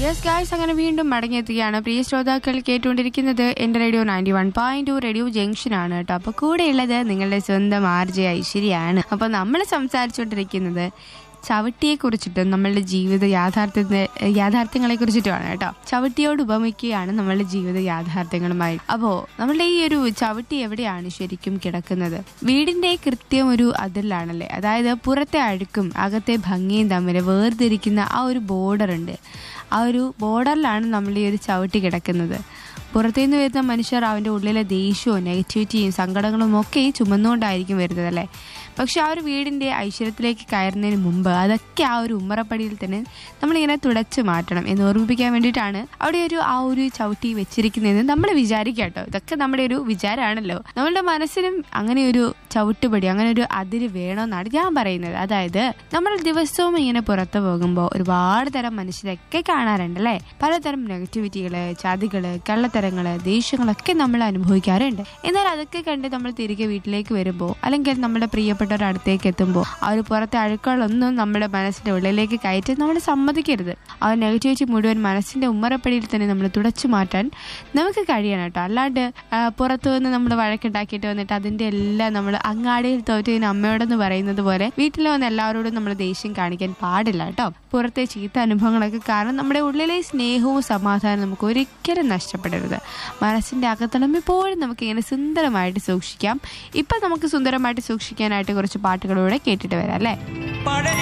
yes guys അങ്ങനെ വീണ്ടും മടങ്ങിയെത്തുകയാണ് പ്രിയ ശ്രോതാക്കൾ കേട്ടുകൊണ്ടിരിക്കുന്നത് എന്റെ radio ninety one point two radio junction ആണ് കേട്ടോ അപ്പൊ കൂടെയുള്ളത് നിങ്ങളുടെ സ്വന്തം ആർ ജെ ഐശ്വര്യാണ് അപ്പൊ നമ്മൾ സംസാരിച്ചുകൊണ്ടിരിക്കുന്നത് ചവിട്ടിയെ കുറിച്ചിട്ടും നമ്മളുടെ ജീവിത യാഥാർത്ഥ്യത്തെ യാഥാർത്ഥ്യങ്ങളെ കുറിച്ചിട്ടുമാണ് കേട്ടോ ചവിട്ടിയോട് ഉപമിക്കുകയാണ് നമ്മളുടെ ജീവിത യാഥാർത്ഥ്യങ്ങളുമായി അപ്പോ നമ്മളുടെ ഈ ഒരു ചവിട്ടി എവിടെയാണ് ശരിക്കും കിടക്കുന്നത് വീടിന്റെ കൃത്യം ഒരു അതിലാണല്ലേ അതായത് പുറത്തെ അഴുക്കും അകത്തെ ഭംഗിയും തമ്മിൽ വേർതിരിക്കുന്ന ആ ഒരു ബോർഡർ ഉണ്ട് ആ ഒരു ബോർഡറിലാണ് നമ്മൾ ഈ ഒരു ചവിട്ടി കിടക്കുന്നത് പുറത്തുനിന്ന് വരുന്ന മനുഷ്യർ അവൻ്റെ ഉള്ളിലെ ദേഷ്യവും നെഗറ്റിവിറ്റിയും സങ്കടങ്ങളും ഒക്കെ ചുമന്നുകൊണ്ടായിരിക്കും വരുന്നത് അല്ലേ പക്ഷെ ആ ഒരു വീടിൻ്റെ ഐശ്വര്യത്തിലേക്ക് കയറുന്നതിന് മുമ്പ് അതൊക്കെ ആ ഒരു ഉമ്മറപ്പടിയിൽ തന്നെ നമ്മളിങ്ങനെ തുടച്ചു മാറ്റണം എന്ന് ഓർമ്മിപ്പിക്കാൻ വേണ്ടിയിട്ടാണ് അവിടെ ഒരു ആ ഒരു ചവിട്ടി വെച്ചിരിക്കുന്നതെന്ന് നമ്മൾ വിചാരിക്കുക കേട്ടോ ഇതൊക്കെ നമ്മുടെ ഒരു വിചാരമാണല്ലോ നമ്മളുടെ മനസ്സിനും അങ്ങനെ ഒരു ചവിട്ടുപടി അങ്ങനെ ഒരു അതിര് വേണമെന്നാണ് ഞാൻ പറയുന്നത് അതായത് നമ്മൾ ദിവസവും ഇങ്ങനെ പുറത്തു പോകുമ്പോൾ ഒരുപാട് തരം മനുഷ്യരൊക്കെ കാണാറുണ്ട് അല്ലേ പലതരം നെഗറ്റിവിറ്റികള് ചതികള് കള്ളത്തരങ്ങള് ദേഷ്യങ്ങളൊക്കെ നമ്മൾ അനുഭവിക്കാറുണ്ട് എന്നാൽ അതൊക്കെ കണ്ട് നമ്മൾ തിരികെ വീട്ടിലേക്ക് വരുമ്പോൾ അല്ലെങ്കിൽ നമ്മുടെ പ്രിയപ്പെട്ടവരുടെ അടുത്തേക്ക് എത്തുമ്പോൾ ആ ഒരു പുറത്തെ അഴുക്കുകളൊന്നും നമ്മുടെ മനസ്സിന്റെ ഉള്ളിലേക്ക് കയറ്റി നമ്മൾ സമ്മതിക്കരുത് ആ ഒരു നെഗറ്റിവിറ്റി മുഴുവൻ മനസ്സിന്റെ ഉമ്മറപ്പടിയിൽ തന്നെ നമ്മൾ തുടച്ചു മാറ്റാൻ നമുക്ക് കഴിയണം കേട്ടോ അല്ലാണ്ട് ആ, പുറത്തു നിന്ന് നമ്മൾ വഴക്കുണ്ടാക്കിയിട്ട് വന്നിട്ട് അതിന്റെ എല്ലാം നമ്മൾ അങ്ങാടിയിൽ തോറ്റതിന് അമ്മയോടെന്ന് പറയുന്നത് പോലെ വീട്ടിൽ വന്ന് എല്ലാവരോടും നമ്മൾ ദേഷ്യം കാണിക്കാൻ പാടില്ല കേട്ടോ പുറത്തെ ചീത്ത അനുഭവങ്ങളൊക്കെ കാരണം നമ്മുടെ ഉള്ളിലെ സ്നേഹവും സമാധാനവും നമുക്ക് ഒരിക്കലും നഷ്ടപ്പെടരുത് മനസ്സിന്റെ അകത്തളം എപ്പോഴും നമുക്ക് ഇങ്ങനെ സുന്ദരമായിട്ട് സൂക്ഷിക്കാം ഇപ്പൊ നമുക്ക് സുന്ദരമായിട്ട് സൂക്ഷിക്കാനായിട്ട് കുറച്ച് പാട്ടുകളൂടെ കേട്ടിട്ട് വരാം അല്ലേ പഴയ